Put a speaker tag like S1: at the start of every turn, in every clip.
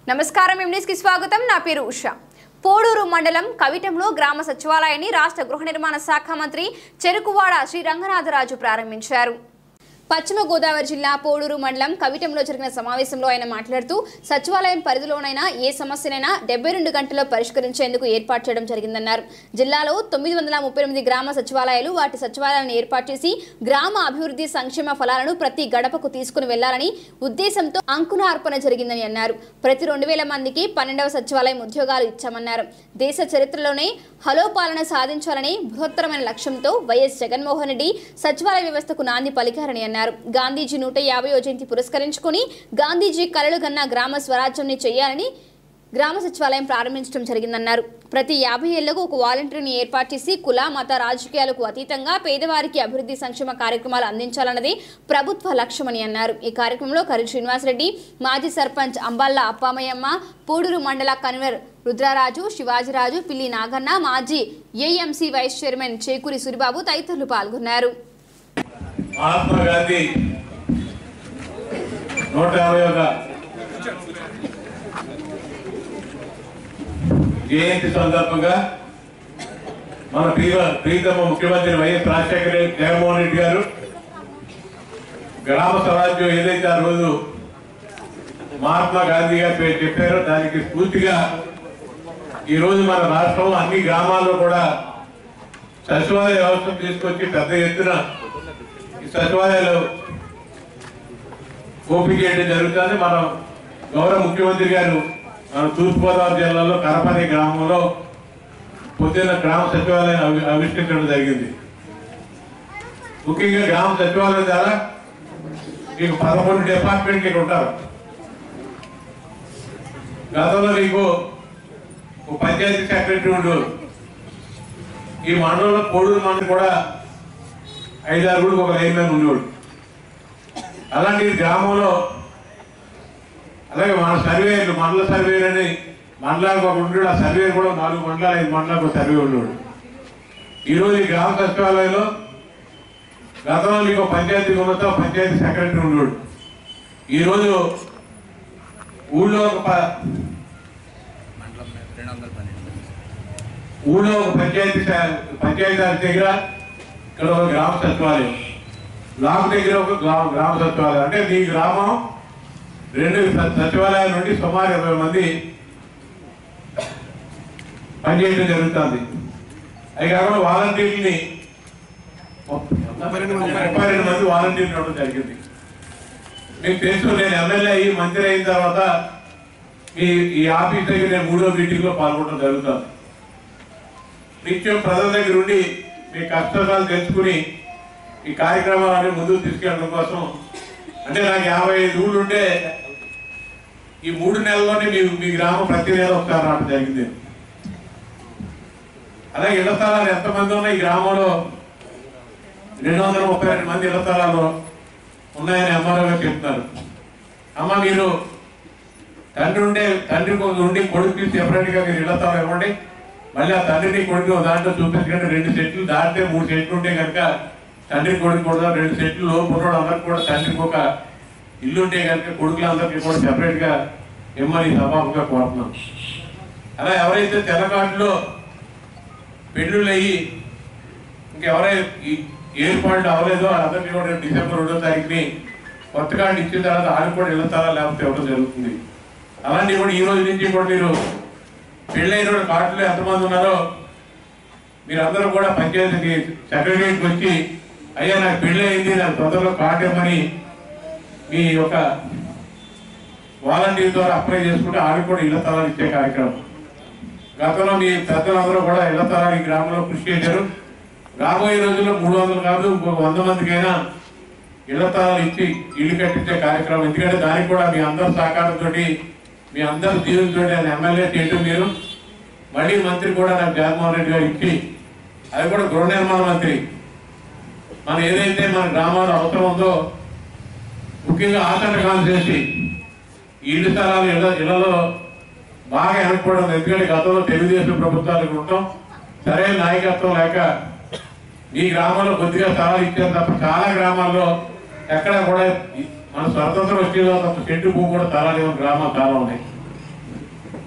S1: నమస్కారం ఎంన్యూస్ కి స్వాగతం నా పేరు ఉష పోడూరు మండలం కవిటంలో గ్రామ సచివాలయాన్ని రాష్ట్ర గృహ నిర్మాణ శాఖ మంత్రి చెరుకువాడ శ్రీ రంగనాథరాజు ప్రారంభించారు పశ్చిమ గోదావరి జిల్లా పోడూరు మండలం కవిటంలో జరిగిన సమావేశంలో ఆయన మాట్లాడుతూ సచివాలయం పరిధిలోనైనా ఏ సమస్యనైనా డెబ్బై రెండు గంటల్లో పరిష్కరించేందుకు ఏర్పాటు చేయడం జరిగిందన్నారు జిల్లాలో తొమ్మిది వందల ముప్పై ఎనిమిది గ్రామ సచివాలయాలు వాటి సచివాలయాలను ఏర్పాటు చేసి గ్రామ అభివృద్ధి సంక్షేమ ఫలాలను ప్రతి గడపకు తీసుకుని వెళ్లాలని ఉద్దేశంతో అంకురార్పణ జరిగిందని అన్నారు ప్రతి రెండు వేల మందికి పన్నెండవ సచివాలయం ఉద్యోగాలు ఇచ్చామన్నారు దేశ చరిత్రలోనే హలో పాలన సాధించాలని బృహత్తరమైన లక్ష్యంతో వైఎస్ జగన్మోహన్ రెడ్డి సచివాలయ వ్యవస్థకు నాంది పలికారని అన్నారు గాంధీజీ నూట యాభై జయంతి పురస్కరించుకుని గాంధీజీ కలలు గన్న గ్రామ స్వరాజ్యంని చేయాలని గ్రామ సచివాలయం ప్రారంభించడం జరిగిందన్నారు ప్రతి యాభై ఏళ్లకు ఒక వాలంటీర్ని ఏర్పాటు చేసి కుల మత రాజకీయాలకు అతీతంగా పేదవారికి అభివృద్ధి సంక్షేమ కార్యక్రమాలు అందించాలన్నది ప్రభుత్వ లక్ష్యమని అన్నారు ఈ కార్యక్రమంలో కరి శ్రీనివాసరెడ్డి మాజీ సర్పంచ్ అంబల్ల అప్పామయ్యమ్మ పూడూరు మండల కన్వీనర్ రుద్రరాజు శివాజీరాజు పిల్లి నాగన్న మాజీ AMC vice chairman Chekuri Suribabu తదితరులు పాల్గొన్నారు
S2: మహాత్మా గాంధీ నూట యాభై ఒక జయంతి సందర్భంగా మన ప్రియ ప్రీతమ ముఖ్యమంత్రి వైఎస్ రాజశేఖర రెడ్డి జగన్మోహన్ రెడ్డి గారు గ్రామ స్వరాజ్యం ఏదైతే ఆ రోజు మహాత్మా గాంధీ గారు పే- చెప్పారో దానికి స్ఫూర్తిగా ఈ రోజు మన రాష్ట్రం అన్ని గ్రామాల్లో కూడా సచివాలయ వ్యవస్థను తీసుకొచ్చి పెద్ద ఎత్తున ఈ సచివాలయాలు ఓపిక చేయడం జరుగుతుంది మనం గౌరవ ముఖ్యమంత్రి గారు మన తూర్పుగోదావరి జిల్లాలో కరపని గ్రామంలో పొద్దున్న గ్రామ సచివాలయం ఆవి- ఆవిష్కరించడం జరిగింది ముఖ్యంగా గ్రామ సచివాలయం ద్వారా మీకు పదకొండు డిపార్ట్మెంట్లు ఇక్కడ ఉంటారు గతంలో మీకు ఒక పంచాయతీ సెక్రటరీ ఉండు ఈ మండలంలో కోడూరు మండలం కూడా ఐదారు ఒక లైన్ మ్యాన్ ఉండేవాడు అలాంటి గ్రామంలో అలాగే మన సర్వేలు మండల సర్వేలు అని మండలానికి ఒక ఉండేవాడు ఆ సర్వే కూడా నాలుగు మండలాలు ఐదు మండలాలకు ఒక సర్వే ఉండేవాడు ఈరోజు ఈ గ్రామ సచివాలయంలో గతంలో మీకు పంచాయతీ ఉన్నతో పంచాయతీ సెక్రటరీ ఉండేవాడు ఈరోజు ఊళ్ళో ఒక ప- ఊళ్ళో ఒక పంచాయతీ స- పంచాయతీ ఆఫీస్ దగ్గర ఇక్కడ ఒక గ్రామ సచివాలయం బ్లాక్ దగ్గర ఒక గ్రామ గ్రామ సచివాలయం అంటే మీ గ్రామం రెండు స- సచివాలయాల నుండి సుమారు ఇరవై మంది పనిచేయడం జరుగుతుంది అది కాకుండా వాలంటీర్ని ముప్పై రెండు మంది వాలంటీర్లు ఇవ్వడం జరిగింది మీకు తెలుసు నేను ఎమ్మెల్యే అయ్యి మంత్రి అయిన తర్వాత మీ ఈ ఆఫీస్ దగ్గర నేను మూడో మీటింగ్ లో పాల్గొనడం జరుగుతుంది నిత్యం ప్రజల దగ్గర ఉండి మీ కష్టాలు తెలుసుకుని ఈ కార్యక్రమాలని ముందుకు తీసుకెళ్ళడం కోసం అంటే నాకు యాభై ఐదు ఊళ్ళు ఉంటే ఈ మూడు నెలల్లోనే మీ మీ గ్రామం ప్రతి నెల ఒకసారి రావడం జరిగింది అలాగే ఇళ్ల స్థలాలు ఎంతమంది ఉన్నాయి ఈ గ్రామంలో రెండు వందల ముప్పై రెండు మంది ఇళ్ల స్థలాలు ఉన్నాయని ఎంఆర్ఓ గారు చెప్తున్నారు అమ్మ మీరు తండ్రి ఉండే తండ్రి ఉండి కొడుకు సెపరేట్ గా మీరు ఇళ్ల స్థలం ఇవ్వండి మళ్ళీ ఆ తండ్రిని కొడుకు దాంట్లో చూపించకండి రెండు సెట్లు దాటితే మూడు సెట్లు ఉంటే కనుక తండ్రి కొడుకు కూడా రెండు సెట్లు లోపు ఉన్నవాడు అందరికి కూడా తండ్రికి ఒక ఇల్లు ఉంటే కనుక కొడుకులందరికీ కూడా సెపరేట్ గా ఇమ్మని సభాముగా కోరుతున్నాం అలా ఎవరైతే తెల్లకాటులో పెళ్ళిళ్ళు అయ్యి ఇంకెవరైతే ఏర్పాటు అవ్వలేదో వాళ్ళందరికీ కూడా డిసెంబర్ రెండో తారీఖుని కొత్త కార్డు ఇచ్చిన తర్వాత వాళ్ళు కూడా వెళ్తారా లేకపోతే ఇవ్వడం జరుగుతుంది అలాంటివి కూడా ఈ రోజు నుంచి కూడా మీరు పెళ్ళైన వాళ్ళు కార్డులో ఎంతమంది ఉన్నారో మీరందరూ కూడా పంచాయతీకి సెక్రటరీకి వచ్చి అయ్యా నాకు పెళ్ళి అయింది నాకు తొందరలో కార్డు ఇవ్వమని మీ యొక్క వాలంటీర్ ద్వారా అప్లై చేసుకుంటే ఆడికి కూడా ఇళ్ల స్థలాలు ఇచ్చే కార్యక్రమం గతంలో మీ పెద్దలందరూ కూడా ఇళ్ల స్థలాలు ఈ గ్రామంలో కృషి చేశారు రాబోయే రోజుల్లో మూడు వందలు కాదు ఇంకొక వంద మందికైనా ఇళ్ల స్థలాలు ఇచ్చి ఇల్లు కట్టించే కార్యక్రమం ఎందుకంటే దానికి కూడా మీ అందరి సహకారంతో మీ అందరి దీవులతో ఆయన ఎమ్మెల్యే చేయటం మీరు మళ్ళీ మంత్రి కూడా నాకు జగన్మోహన్ రెడ్డి గారు ఇచ్చి అది కూడా గృహ నిర్మాణ మంత్రి మనం ఏదైతే మన గ్రామాల్లో అవసరం ఉందో ముఖ్యంగా ఆచరణ కాన్స్టిట్యూన్సీ ఈ ఇల్లు స్థలాలు ఇళ్ళ ఇళ్లలో బాగా వెనకపోవడం ఎందుకంటే గతంలో తెలుగుదేశం ప్రభుత్వాలకు ఉండటం సరైన నాయకత్వం లేక ఈ గ్రామంలో కొద్దిగా స్థలాలు ఇచ్చారు తప్ప చాలా గ్రామాల్లో ఎక్కడ కూడా ఈ- మన స్వతంత్రం వచ్చేదో ఒక చెట్టు భూమి కూడా స్థలాలు ఇవ్వని గ్రామాలు చాలా ఉన్నాయి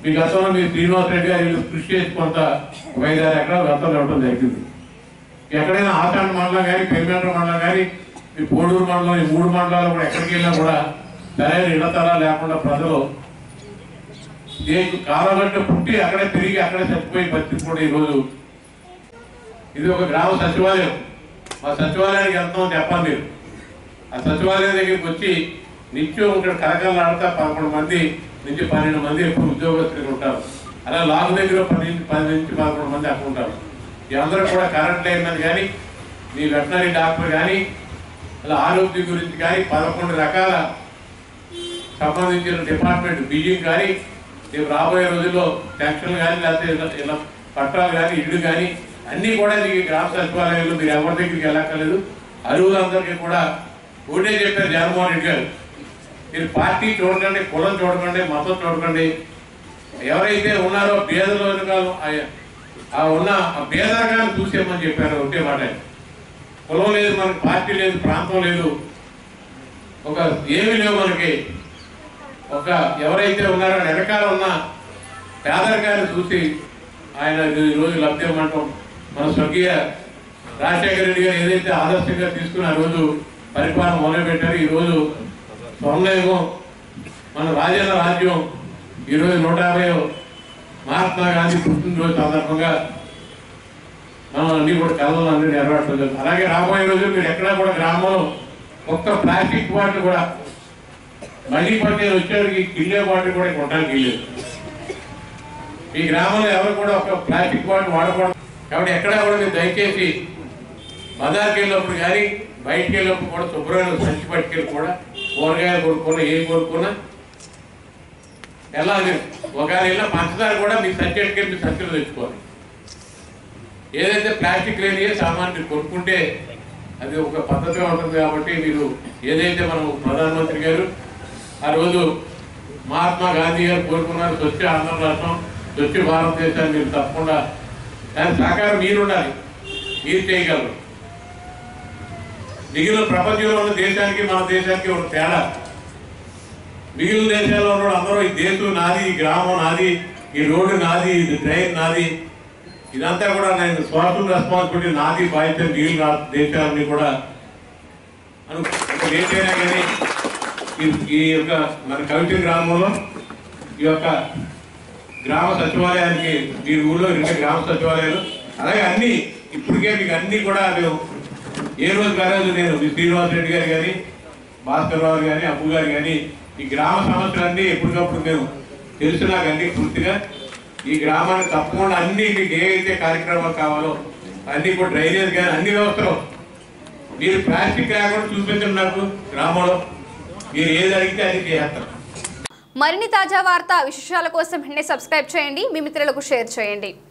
S2: మీ గతంలో మీ శ్రీనివాస్ రెడ్డి గారు వీళ్ళు కృషి చేసి కొంత ఒక ఐదారు ఎకరాలు గతంలో ఇవ్వడం జరిగింది ఎక్కడైనా ఆసాండ మండలం కానీ పెరిమెంట్ర మండలం కానీ ఈ కోడూరు మండలం ఈ మూడు మండలాలు కూడా ఎక్కడికి వెళ్ళినా కూడా సరైన ఇడతలా లేకుండా ప్రజలు దేనికి కాలగట్టు పుట్టి అక్కడే తిరిగి అక్కడే చచ్చిపోయి పరిస్థితి కూడా ఈరోజు ఇది ఒక గ్రామ సచివాలయం మా సచివాలయానికి వెళ్తామని చెప్పాలి మీరు ఆ సచివాలయం దగ్గరికి వచ్చి నిత్యం ఇక్కడ కరకలాడుతా పదకొండు మంది నుంచి పన్నెండు మంది ఎప్పుడు ఉద్యోగస్తులు ఉంటారు అలా లాగు దగ్గర పది నుంచి పది నుంచి పదకొండు మంది అక్కడ ఉంటారు ఈ అందరూ కూడా కరెంట్ లైన్ మీద కానీ మీ వెటనరీ డాక్టర్ కానీ అలా ఆరోగ్యం గురించి కానీ పదకొండు రకాల సంబంధించిన డిపార్ట్మెంట్ బియ్యం కానీ రేపు రాబోయే రోజుల్లో పెన్షన్లు కానీ లేకపోతే ఇలా- ఇలా పట్టాలు కానీ ఇల్లు కానీ అన్నీ కూడా ఈ గ్రామ సచివాలయంలో మీరు ఎవరి దగ్గరికి వెళ్ళక్కర్లేదు అరువులందరికీ కూడా ఒకటే చెప్పారు జగన్మోహన్ రెడ్డి గారు మీరు పార్టీ చూడకండి కులం చూడకండి మతం చూడకండి ఎవరైతే ఉన్నారో పేదల వర్గాలు ఆ- ఆ ఉన్న ఆ పేదరికాన్ని చూసేమని చెప్పారు ఒకటే మాట కులం లేదు మనకి పార్టీ లేదు ప్రాంతం లేదు ఒక ఏమీ లేవు మనకి ఒక ఎవరైతే ఉన్నారో వెనకాల ఉన్న పేదరికాన్ని చూసి ఆయన ఈ రోజు లబ్ధి ఇవ్వమంటాం మన స్వర్గీయ రాజశేఖర రెడ్డి గారు ఏదైతే ఆదర్శంగా తీసుకుని ఆ రోజు పరిపాలన మొదలుపెట్టారు ఈ రోజు స్వర్ణయుగం మన రాజేంద్ర రాజ్యం ఈరోజు నూట యాభై మహాత్మా గాంధీ పుట్టినరోజు సందర్భంగా మనం అన్ని కూడా కళలు అన్ని నెరవేర్చడం జరుగుతుంది. అలాగే రాబోయే రోజు మీరు ఎక్కడా కూడా గ్రామంలో ఒక్క ప్లాస్టిక్ బాటిల్ కూడా మళ్ళీ పట్టే వచ్చేవాడికి కిల్లే బాటిల్ కూడా కొట్టడానికి వెళ్ళలేదు ఈ గ్రామంలో ఎవరు కూడా ఒక ప్లాస్టిక్ బాటిల్ వాడకూడదు కాబట్టి ఎక్కడా కూడా మీరు దయచేసి బజార్కి వెళ్ళినప్పుడు కానీ బయటికి వెళ్ళినప్పుడు కూడా శుభ్రమైన సంచి పట్టుకెళ్ళి కూడా కూరగాయలు కొనుక్కున్నా ఏం కొనుక్కున్నా ఎలా మీరు ఒకవేళ వెళ్ళిన పంచదార కూడా మీ సంచి ఎట్టుకెళ్ళి మీ సంచిలో తెచ్చుకోవాలి ఏదైతే ప్లాస్టిక్ లేని సామాన్ మీరు కొనుక్కుంటే అది ఒక పద్ధతిగా ఉంటుంది కాబట్టి మీరు ఏదైతే మనం ప్రధానమంత్రి గారు ఆ రోజు మహాత్మా గాంధీ గారు కోరుకున్నారు స్వచ్ఛ ఆంధ్ర రాష్ట్రం స్వచ్ఛ భారతదేశాన్ని మీరు తప్పకుండా దాని సహకారం మీరు ఉండాలి మీరు చేయగలరు మిగిలిన ప్రపంచంలో ఉన్న దేశానికి మన దేశానికి ఒక తేడా మిగిలిన దేశాల్లో ఉన్న అందరూ ఈ దేశం నాది ఈ గ్రామం నాది ఈ రోడ్డు నాది ఇది ట్రైన్ నాది ఇదంతా కూడా నేను సోషల్ రెస్పాన్సిబిలిటీ నాది బాధ్యత మిగిలిన రా- దేశాలని కూడా అను ఒక దేశమైనా కానీ ఈ- ఈ యొక్క మన కవిత గ్రామంలో ఈ యొక్క గ్రామ సచివాలయానికి మీ ఊళ్ళో రెండు గ్రామ సచివాలయాలు అలాగే అన్ని ఇప్పటికే మీకు అన్ని కూడా మేము ఏ రోజు కాలేదు నేను మీ శ్రీనివాస్ రెడ్డి గారు కానీ భాస్కర్ రావు కానీ అప్పు గారు కానీ ఈ గ్రామ సమస్యలన్నీ ఎప్పటికప్పుడు మేము తెలుసు నాకు అన్ని పూర్తిగా ఈ గ్రామానికి తప్పకుండా అన్ని మీకు ఏ అయితే కార్యక్రమాలు కావాలో అన్ని కూడా డ్రైనేజ్ కానీ అన్ని వ్యవస్థలు మీరు ప్లాస్టిక్ లేకుండా చూపించండి నాకు గ్రామంలో మీరు ఏది అడిగితే అది చేస్తారు
S1: మరిన్ని తాజా వార్త విశేషాల కోసం వెంటనే సబ్స్క్రైబ్ చేయండి మీ మిత్రులకు షేర్ చేయండి